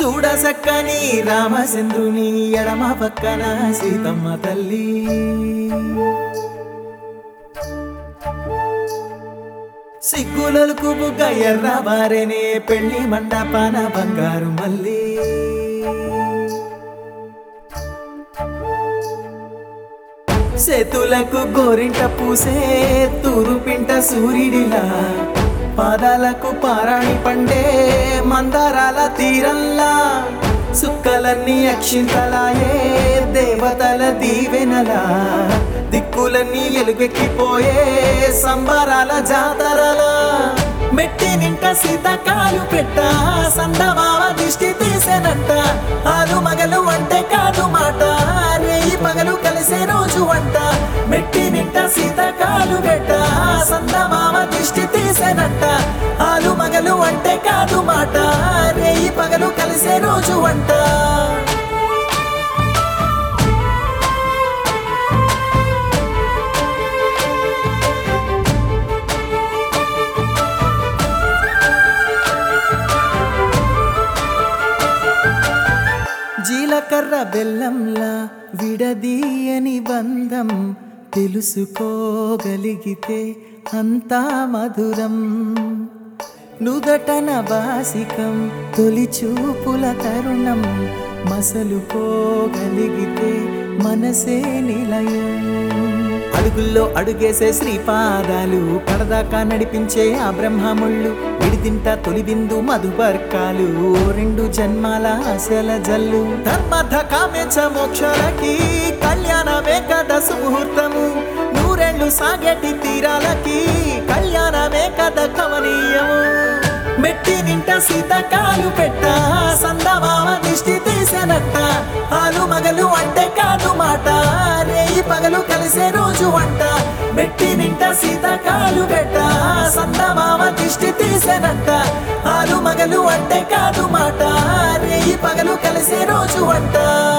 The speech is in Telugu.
చూడ సక్కని రామచంద్రుని ఎడమ పక్కన సీతమ్మ తల్లి సిగ్గులకు బుగ్గ ఎర్ర బారెనే పెళ్లి మండపాన బంగారు మల్లి చేతులకు గోరింట పూసే తూరుపింట సూర్యుడిలా పాదాలకు పారాణి పండే మందారాల తీరల్లా సుక్కలన్నీ అక్షింతలాయే దేవతల దీవెనలా దిక్కులన్నీ ఎలుగెక్కిపోయే సంబరాల జాతరలా మెట్టి నింట సీతకాలు పెట్ట సందమావ దిష్టి తీసేనంట ఆలు మగలు అంటే కాదు మాట రేయి పగలు కలిసే రోజు వంట మెట్టి నింట సీతకాలు పెట్ట సందమావ దిష్టి తీసేనంట ఆలు మగలు అంటే కాదు మాట రేయి పగలు కలిసే రోజు వంట జీలకర్ర బెల్లంలా విడదీయని బంధం తెలుసుకోగలిగితే అంతా మధురం నుదటన బాసికం తొలి చూపుల తరుణం మసలుకోగలిగితే మనసే నిలయం అడుగుల్లో అడుగేసే శ్రీపాదాలు కడదాకా నడిపించే ఆ బ్రహ్మముళ్ళు విడిదింట తొలి బిందు మధుబర్కాలు ఓ రెండు జన్మాల అసల జల్లు ధర్మధ కామేచ మోక్షలకి కళ్యాణమే కదా సుముహూర్తము నూరెళ్ళు సాగేటి తీరాలకి కళ్యాణమే కదా కమనీయము మెట్టి నింట సీతకాలు పెట్ట సందమామ దిష్టి తీసేనట్ట ఆలు మగలు అంటే కాదు మాట రేయి పగలు కలిసే రోజు వంట మెట్టి నింట సీతకాలు పెట్ట సందమామ దిష్టి తీసేనట్ట ఆలు మగలు అంటే కాదు మాట రేయి పగలు కలిసే రోజు వంట